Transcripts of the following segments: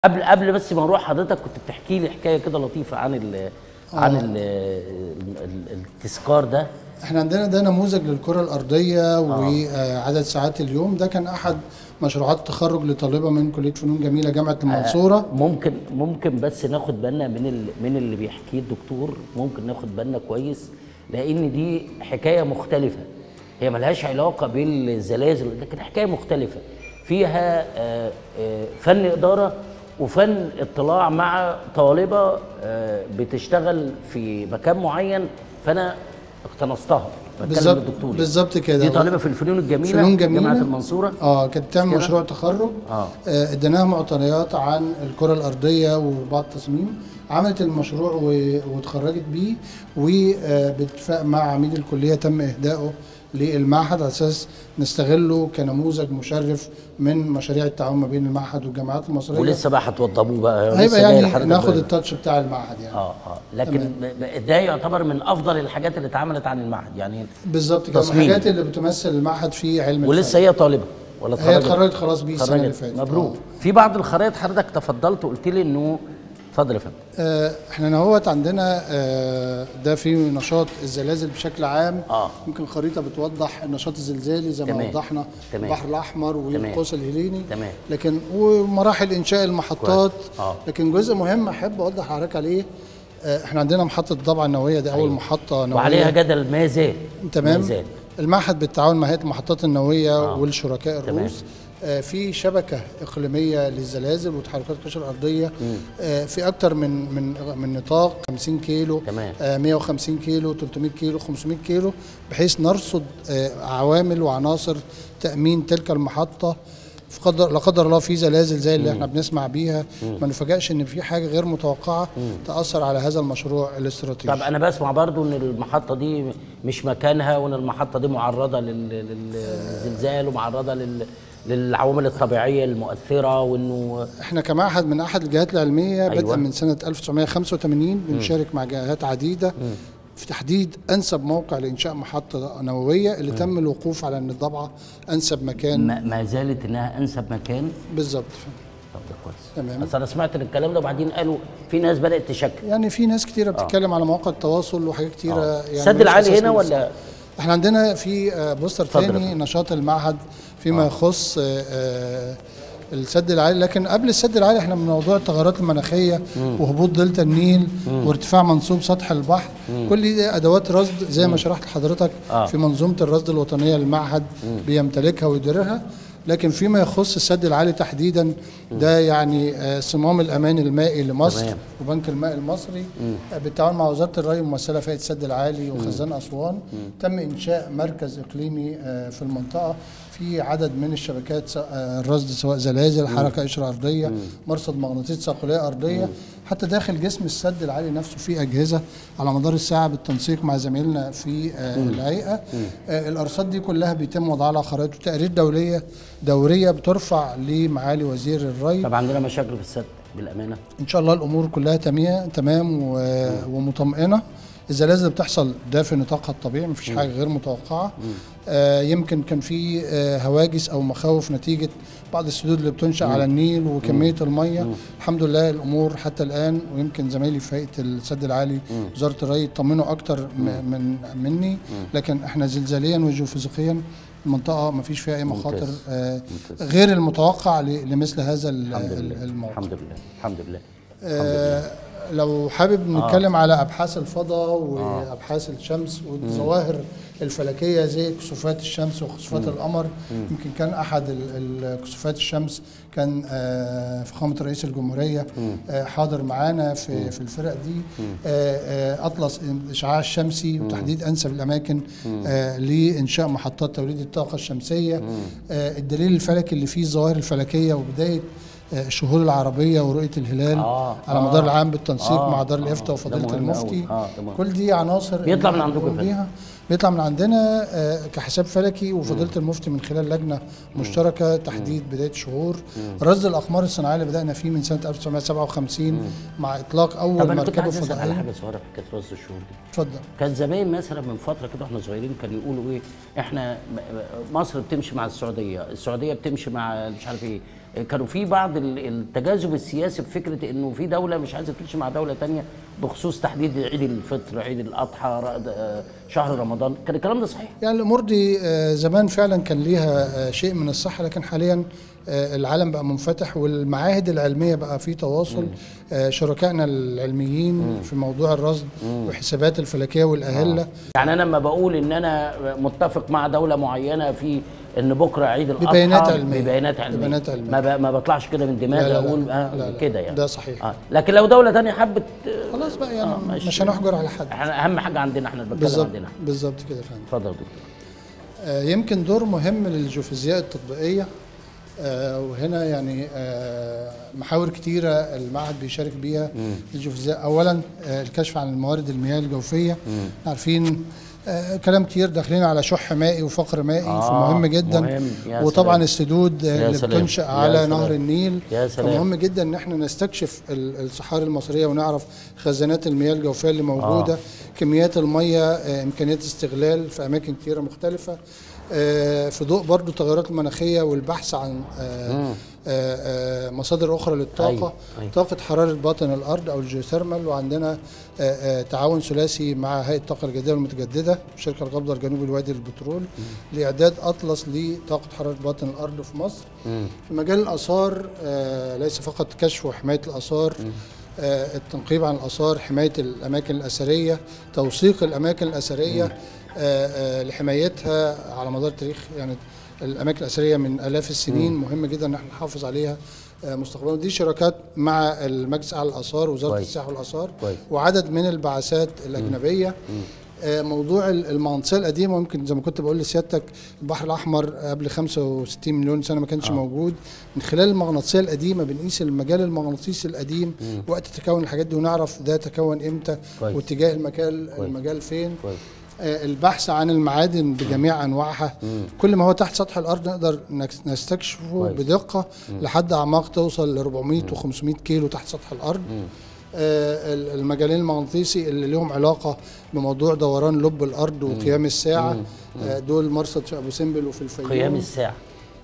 قبل قبل بس ما نروح حضرتك كنت بتحكي لي حكايه كده لطيفه عن ال عن ال ال- التذكار ده احنا عندنا ده نموذج للكرة الأرضية وعدد ساعات اليوم ده كان أحد مشروعات التخرج لطالبة من كلية فنون جميلة جامعة المنصورة ممكن ممكن بس ناخد بالنا من ال من اللي بيحكيه الدكتور ممكن ناخد بالنا كويس لان دي حكايه مختلفه هي ملهاش علاقه بالزلازل لكن حكايه مختلفه فيها آه، آه، فن اداره وفن اطلاع مع طالبه آه، بتشتغل في مكان معين فانا اقتنصتها بتكلم بالظبط بالدكتور بالظبط كده دي طالبه في الفنون الجميله فنون في جميلة جامعه المنصوره اه كانت بتعمل كده؟ مشروع تخرج آه. آه، اديناها معطيات عن الكرة الأرضية وبعض التصميم عملت المشروع و- واتخرجت بيه وباتفاق مع عميد الكلية تم إهدائه للمعهد على أساس نستغله كنموذج مشرف من مشاريع التعاون ما بين المعهد والجامعات المصرية ولسه بقى هتوضبوه بقى لسه هيبقى جاي يعني لحضرتك ناخد بقى. التاتش بتاع المعهد يعني اه اه لكن ب- ب- ده يعتبر من افضل الحاجات اللي اتعملت عن المعهد يعني بالظبط كده من تصميم. الحاجات اللي بتمثل المعهد في علم ولسه هي طالبه ولا هي اتخرجت؟ اتخرجت خلاص بيه السنه اللي اتخرجت. فاتت مبروك آه. في بعض الخرائط حضرتك تفضلت وقلت لي انه اتفضل يا فندم آه، احنا نهوت عندنا آه، ده في نشاط الزلازل بشكل عام آه. يمكن خريطه بتوضح النشاط الزلزالي زي ما تمام. وضحنا تمام. البحر الاحمر والقوس الهليني تمام. لكن ومراحل انشاء المحطات كويس. آه. لكن جزء مهم احب اوضح لحضرتك عليه آه، احنا عندنا محطه الضبعه النوويه دي اول أيوة. محطه نوويه وعليها جدل ما زال ما تمام زال المعهد بالتعاون مع هيئه المحطات النوويه آه. والشركاء تمام. الروس آه، في شبكه اقليميه للزلازل وتحركات القشره الارضيه آه، في اكتر من من من نطاق 50 كيلو تمام. آه، 150 كيلو 300 كيلو 500 كيلو بحيث نرصد آه، عوامل وعناصر تامين تلك المحطه في قدر لا قدر الله في زلازل زي اللي احنا بنسمع بيها ما نفاجئش ان في حاجه غير متوقعه تاثر على هذا المشروع الاستراتيجي طب انا بسمع برضو ان المحطه دي مش مكانها وان المحطه دي معرضه لل- لل- للزلزال ومعرضه لل للعوامل الطبيعيه المؤثره وانه احنا كمعهد من احد الجهات العلميه أيوة. بدءا من سنه 1985 بنشارك مع جهات عديده في تحديد انسب موقع لانشاء محطه نوويه اللي تم الوقوف على ان الضبعه انسب مكان ما ما زالت انها انسب مكان بالظبط طب ده كويس تمام. بس انا سمعت ان الكلام ده وبعدين قالوا في ناس بدات تشكك يعني في ناس كتيره بتتكلم على مواقع التواصل وحاجات كتيره آه. يعني السد ملوش العالي أساس هنا من ولا احنا عندنا في آه، بوستر اتفضل يا ثاني فندم. نشاط المعهد فيما يخص آه، آه، السد العالي لكن قبل السد العالي احنا من موضوع التغيرات المناخيه وهبوط دلتا النيل وارتفاع منسوب سطح البحر كل دي ادوات رصد زي ما شرحت لحضرتك آه. في منظومه الرصد الوطنيه للمعهد بيمتلكها ويديرها لكن فيما يخص السد العالي تحديدا ده يعني آه، صمام الامان المائي لمصر تمام. وبنك الماء المصري آه، بالتعاون مع وزاره الري ممثله في هيئه السد العالي وخزان اسوان تم انشاء مركز اقليمي آه، في المنطقه في عدد من الشبكات سواء- آه، الرصد سواء زلازل حركه قشره ارضيه مرصد مغناطيس ثقليه ارضيه حتى داخل جسم السد العالي نفسه في اجهزه على مدار الساعه بالتنسيق مع زمايلنا في آه، الهيئه آه، الارصاد دي كلها بيتم وضع لها خرائط وتقارير دوليه دوريه بترفع لمعالي وزير الري طب عندنا مشاكل في السد بالامانه ان شاء الله الامور كلها تمام تمام و- ومطمئنه الزلازل اللي بتحصل ده في نطاقها الطبيعي مفيش حاجه غير متوقعه آه يمكن كان في آه هواجس او مخاوف نتيجه بعض السدود اللي بتنشا على النيل وكميه الميه الحمد لله الامور حتى الان ويمكن زمايلي في هيئه السد العالي وزاره الري يطمنوا اكتر م- من مني لكن احنا زلزاليا وجيوفيزيقيا المنطقه ما فيش فيها اي مخاطر ممتاز. آه ممتاز. غير المتوقع ل- لمثل هذا ال- الحمد ال- لله الموقع الحمد لله الحمد لله آه، لو حابب نتكلم على ابحاث الفضاء وابحاث الشمس والظواهر الفلكيه زي كسوفات الشمس وكسوفات القمر يمكن كان احد ال- ال- كسوفات الشمس كان آه، فخامه رئيس الجمهوريه آه، حاضر معانا في في الفرق دي آه، آه، اطلس الاشعاع الشمسي وتحديد انسب الاماكن آه، لانشاء محطات توليد الطاقه الشمسيه آه، الدليل الفلكي اللي فيه الظواهر الفلكيه وبدايه آه، الشهور العربيه ورؤيه الهلال آه، على آه. مدار العام بالتنسيق آه، مع دار آه، الافتاء ده وفضيله مهم المفتي أوي. آه، ده مهم. كل دي عناصر بيطلع إن من إحنا عندكم بنقوم فعلا. بيها بيطلع من عندنا آه، كحساب فلكي وفضيله المفتي من خلال لجنه مشتركه تحديد بدايه شهور رصد الاقمار الصناعيه اللي بدانا فيه من سنه 1957 مع اطلاق اول طب انا كنت مركبه عايز اسال على فضائيه حاجه صغيره في حكايه رصد الشهور دي اتفضل كان زمان مثلا من فتره كده واحنا صغيرين كانوا يقولوا ايه احنا م- م- مصر بتمشي مع السعوديه السعوديه بتمشي مع مش عارف ايه كانوا في بعض ال- التجاذب السياسي بفكره انه في دوله مش عايزه تمشي مع دوله تانية بخصوص تحديد عيد الفطر عيد الاضحى رأد- آه، شهر رمضان كان الكلام ده صحيح يعني الامور دي آه، زمان فعلا كان ليها آه، شيء من الصحه لكن حاليا آه، العالم بقى منفتح والمعاهد العلميه بقى في تواصل آه، شركائنا العلميين في موضوع الرصد والحسابات الفلكيه والاهله يعني انا لما بقول ان انا متفق مع دوله معينه في ان بكره عيد الاضحى ببيانات علمية. ببيانات علميه, ببيانات علمية. ما, ب... ما بطلعش كده من دماغي لا، لا، لا. اقول لا، آه لا. كده يعني ده صحيح. آه. لكن لو دوله تانية حبت آه، خلاص بقى يعني آه، ماشي. مش هنحجر على حد احنا اهم حاجه عندنا احنا اللي بنتكلم بالظبط عندنا بالظبط كده يا فندم اتفضل يا دكتور آه، يمكن دور مهم للجيوفيزياء التطبيقية آه، وهنا يعني آه، محاور كتيرة المعهد بيشارك بيها الجيوفيزياء أولا آه، الكشف عن الموارد المياه الجوفية عارفين آه، كلام كتير داخلين على شح مائي وفقر مائي آه، فمهم جدا مهم. يا وطبعا سلام. السدود آه، يا اللي سلام. بتنشأ يا على سلام. نهر النيل يا سلام. فمهم جدا ان احنا نستكشف ال- الصحاري المصريه ونعرف خزانات المياه الجوفيه اللي موجوده آه. كميات الميه آه، امكانيات استغلال في اماكن كثيره مختلفه آه، في ضوء برضو التغيرات المناخيه والبحث عن آه، آه، آه، مصادر اخرى للطاقه أيوة، أيوة. طاقه حراره باطن الارض او الجيوثيرمال وعندنا آه، آه، تعاون ثلاثي مع هيئه الطاقه الجديده والمتجدده شركه القبضه الجنوبي الوادي للبترول لاعداد اطلس لطاقه حراره باطن الارض في مصر في مجال الاثار آه، ليس فقط كشف وحمايه الاثار آه، التنقيب عن الاثار حمايه الاماكن الاثريه توثيق الاماكن الاثريه آه، آه، لحمايتها على مدار التاريخ يعني الاماكن الاثريه من الاف السنين مهم جدا ان احنا نحافظ عليها آه، مستقبلا دي شراكات مع المجلس على الاثار وزاره كويس. السياحه والاثار كويس. وعدد من البعثات الاجنبيه آه، موضوع ال- المغناطيسيه القديمه ممكن زي ما كنت بقول لسيادتك البحر الاحمر قبل 65 مليون سنه ما كانش آه. آه. موجود من خلال المغناطيسيه القديمه بنقيس المجال المغناطيسي القديم وقت تكون الحاجات دي ونعرف ده تكون امتى كويس. واتجاه المكان كويس. المجال فين كويس آه، البحث عن المعادن بجميع انواعها كل ما هو تحت سطح الارض نقدر نكس- نستكشفه كويس. بدقه لحد اعماق توصل ل 400 و500 كيلو تحت سطح الارض آه، ال- المجالين المغناطيسي اللي لهم علاقه بموضوع دوران لب الارض وقيام الساعه آه، دول مرصد في ابو سمبل وفي الفيوم قيام الساعه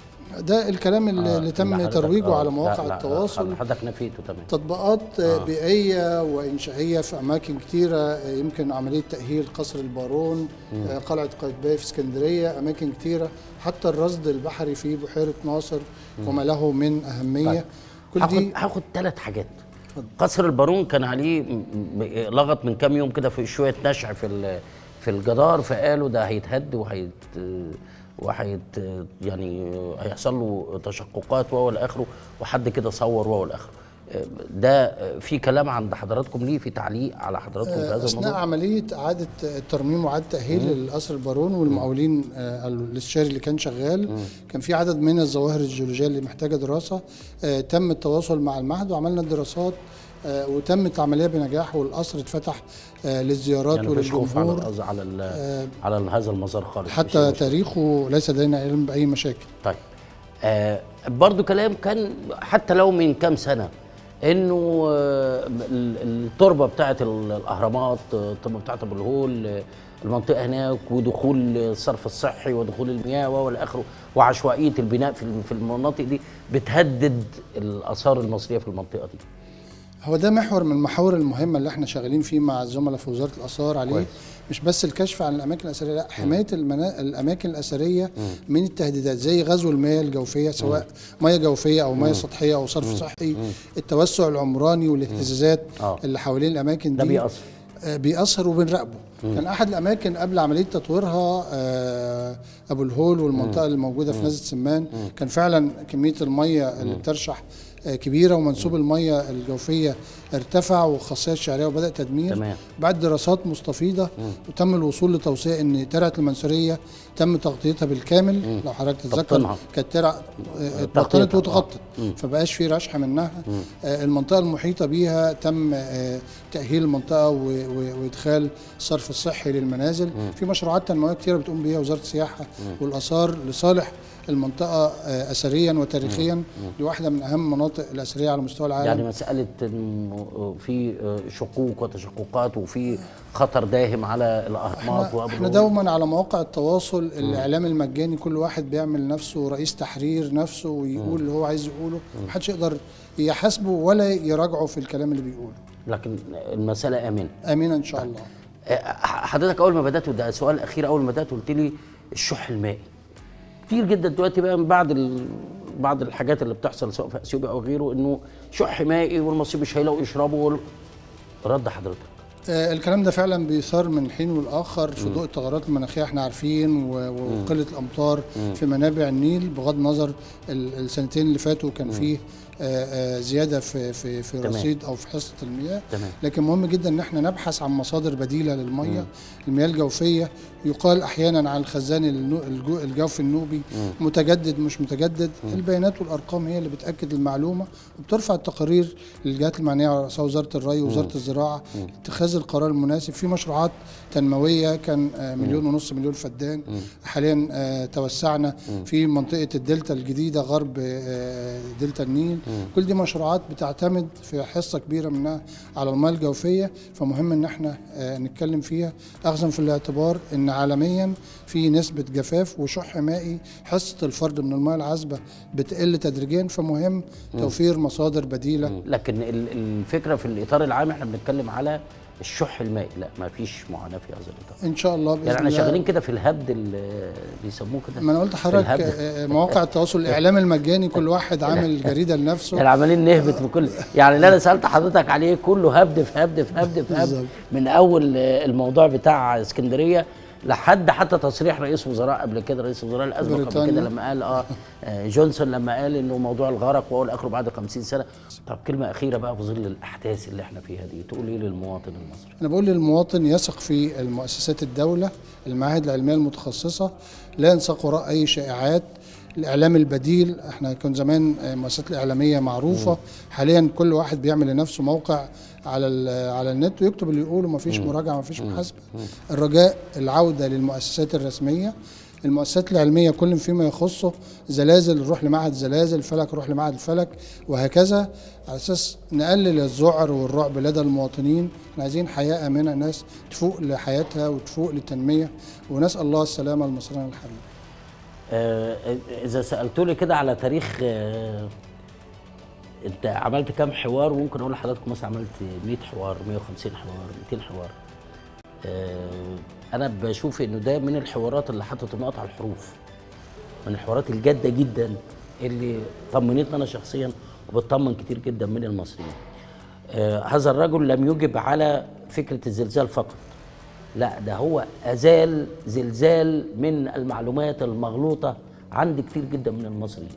ده الكلام اللي, آه، اللي تم حضرتك- ترويجه آه، على لا، مواقع لا، التواصل حضرتك نفيته تمام تطبيقات آه. بيئية وإنشائية في أماكن كتيرة آه، يمكن عملية تأهيل قصر البارون آه، قلعة قايتباي في اسكندرية أماكن كتيرة حتى الرصد البحري في بحيرة ناصر وما له من أهمية طيب. كل هاخد دي هاخد ثلاث حاجات قصر البارون كان عليه م- م- لغط من كام يوم كده في شويه نشع في ال- في الجدار فقالوا ده هيتهد وهيت وهيت يعني هيحصل له تشققات وهو الاخره وحد كده صور وهو الاخره ده في كلام عند حضراتكم ليه في تعليق على حضراتكم في هذا أثناء الموضوع عملية إعادة الترميم وإعادة تأهيل للقصر البارون والمقاولين آه، الاستشاري اللي كان شغال كان في عدد من الظواهر الجيولوجية اللي محتاجة دراسة آه، تم التواصل مع المعهد وعملنا الدراسات آه، وتمت عملية بنجاح والقصر اتفتح آه، للزيارات يعني مفيش خوف على وللجمهور الأز- على ال- على هذا المزار خالص مفيش حتى مشكلة. تاريخه ليس لدينا علم بأي مشاكل طيب آه برضو كلام كان حتى لو من كام سنه انه آه ال- التربه بتاعه ال- الاهرامات آه، التربه بتاعه ابو الهول آه، المنطقه هناك ودخول الصرف الصحي ودخول المياه والى اخره وعشوائيه البناء في في المناطق دي بتهدد الاثار المصريه في المنطقه دي هو ده محور من المحاور المهمة اللي احنا شغالين فيه مع الزملاء في وزارة الآثار عليه كويس. مش بس الكشف عن الأماكن الأثرية لا حماية المنا... الأماكن الأثرية من التهديدات زي غزو المياه الجوفية سواء مياه جوفية أو مياه سطحية أو صرف صحي التوسع العمراني والاهتزازات آه. اللي حوالين الأماكن ده دي بيأثر آه، بيأثر وبنراقبه كان احد الاماكن قبل عمليه تطويرها آه، ابو الهول والمنطقه اللي موجوده في نزله سمان كان فعلا كميه الميه اللي بترشح آه، كبيره ومنسوب الميه الجوفيه ارتفع والخاصيه الشعريه وبدا تدمير تمام. بعد دراسات مستفيضه وتم الوصول لتوصيه ان ترعه المنسوريه تم تغطيتها بالكامل لو حضرتك تتذكر تبطينها. كانت ترع آه، اتبطنت تغطيتها. واتغطت فبقاش في رشح منها آه، المنطقه المحيطه بيها تم آه، تاهيل المنطقه و- و- وادخال الصرف الصحي للمنازل في مشروعات تنمويه كتيره بتقوم بيها وزاره السياحه والاثار لصالح المنطقه آه، اثريا وتاريخيا دي واحده من اهم المناطق الاثريه على مستوى العالم يعني مساله إنه في شقوق وتشققات وفي خطر داهم على الاهرامات احنا, وأبو احنا الهول. دوما على مواقع التواصل الاعلام المجاني كل واحد بيعمل نفسه رئيس تحرير نفسه ويقول اللي هو عايز يقوله محدش يقدر يحاسبه ولا يراجعه في الكلام اللي بيقوله لكن المساله امنه امين ان شاء الله آه، حضرتك اول ما بدات وده سؤال اخير اول ما بدات قلت لي الشح المائي كتير جدا دلوقتي بقى من بعد ال... بعض الحاجات اللي بتحصل سواء في اثيوبيا او غيره انه شح مائي والمصريين مش هيلاقوا يشربوا وال... رد حضرتك آه، الكلام ده فعلا بيثار من حين والاخر في ضوء التغيرات المناخيه احنا عارفين و- وقله الامطار في منابع النيل بغض النظر ال- السنتين اللي فاتوا كان فيه آه، آه، زياده في في في تمام. رصيد او في حصه المياه تمام. لكن مهم جدا ان احنا نبحث عن مصادر بديله للميه المياه الجوفيه يقال احيانا عن الخزان النو- الجو- الجوفي النوبي متجدد مش متجدد البيانات والارقام هي اللي بتاكد المعلومه وبترفع التقارير للجهات المعنيه على رأسها وزاره الري ووزاره الزراعه اتخاذ القرار المناسب في مشروعات تنمويه كان آه، مليون ونص مليون فدان حاليا آه، توسعنا في منطقه الدلتا الجديده غرب آه، دلتا النيل كل دي مشروعات بتعتمد في حصه كبيره منها على المياه الجوفيه فمهم ان احنا آه، نتكلم فيها اخذا في الاعتبار ان عالميا في نسبه جفاف وشح مائي حصه الفرد من المياه العذبه بتقل تدريجيا فمهم توفير مصادر بديله لكن ال- الفكره في الاطار العام احنا بنتكلم على الشح المائي لا ما فيش معاناه في هذا الاطار ان شاء الله باذن يعني احنا الله شغالين كده في الهبد اللي بيسموه كده ما انا قلت في لحضرتك الهبد. آه، آه، مواقع التواصل الاعلامي المجاني كل واحد عامل جريده لنفسه يعني عمالين نهبط في كل يعني اللي انا سالت حضرتك عليه كله هبد في هبد في هبد في هبد بالظبط. من اول آه، الموضوع بتاع اسكندريه لحد حتى تصريح رئيس وزراء قبل كده رئيس وزراء الازمه قبل بريطانيا. كده لما قال اه آه، جونسون لما قال انه موضوع الغرق وهو الاخر بعد 50 سنه طب كلمه اخيره بقى في ظل الاحداث اللي احنا فيها دي تقول ايه للمواطن المصري انا بقول للمواطن يثق في المؤسسات الدوله المعاهد العلميه المتخصصه لا ينساق وراء اي شائعات الاعلام البديل احنا كان زمان آه، المؤسسات الاعلاميه معروفه حاليا كل واحد بيعمل لنفسه موقع على ال- على النت ويكتب اللي يقوله مفيش مراجعه مفيش محاسبه الرجاء العوده للمؤسسات الرسميه المؤسسات العلميه كل فيما يخصه زلازل نروح لمعهد زلازل فلك نروح لمعهد الفلك وهكذا على اساس نقلل الذعر والرعب لدى المواطنين احنا عايزين حياه امنه ناس تفوق لحياتها وتفوق للتنميه ونسال الله السلامه لمصرنا الحبيب آه، اذا سالتولي كده على تاريخ آه، انت عملت كام حوار وممكن اقول لحضراتكم مثلا عملت 100 حوار 150 حوار 200 حوار آه، انا بشوف انه ده من الحوارات اللي حطت النقط على الحروف من الحوارات الجاده جدا اللي طمنتني انا شخصيا وبتطمن كتير جدا من المصريين آه، هذا الرجل لم يجب على فكره الزلزال فقط لا ده هو ازال زلزال من المعلومات المغلوطه عند كتير جدا من المصريين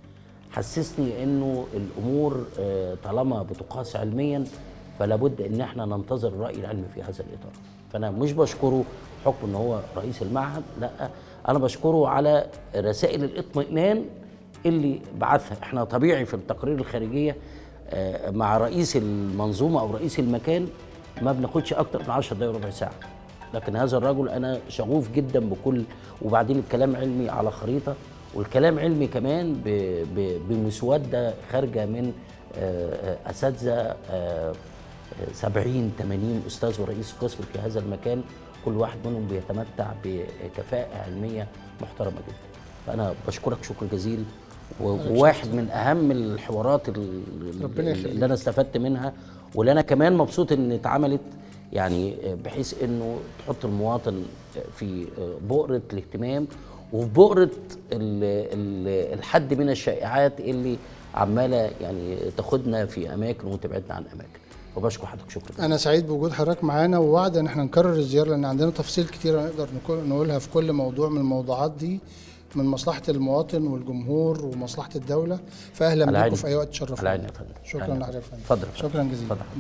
حسسني انه الامور آه، طالما بتقاس علميا فلا بد ان احنا ننتظر الراي العلمي في هذا الاطار فانا مش بشكره بحكم ان هو رئيس المعهد لا انا بشكره على رسائل الاطمئنان اللي بعثها احنا طبيعي في التقارير الخارجيه آه، مع رئيس المنظومه او رئيس المكان ما بناخدش اكتر من 10 دقايق ربع ساعه لكن هذا الرجل انا شغوف جدا بكل وبعدين الكلام علمي على خريطه والكلام علمي كمان ب- ب- بمسوده خارجه من آه، آه، اساتذه آه، آه، 70 80 استاذ ورئيس قسم في هذا المكان كل واحد منهم بيتمتع بكفاءه علميه محترمه جدا فانا بشكرك شكر جزيل و- وواحد من اهم الحوارات ال- ربنا يخليك. اللي انا استفدت منها واللي انا كمان مبسوط ان اتعملت يعني بحيث انه تحط المواطن في بؤره الاهتمام وفي بؤره ال- ال- الحد من الشائعات اللي عماله يعني تاخدنا في اماكن وتبعدنا عن اماكن وبشكر حضرتك شكرا انا سعيد بوجود حضرتك معانا ووعد ان احنا نكرر الزياره لان عندنا تفاصيل كتيره نقدر نقول- نقولها في كل موضوع من الموضوعات دي من مصلحه المواطن والجمهور ومصلحه الدوله فاهلا على بيكم عيني. في اي وقت على تشرفونا عيني يا فندم شكرا على عيني. لحضرتك يا فندم اتفضل يا فندم. شكرا جزيلا اتفضل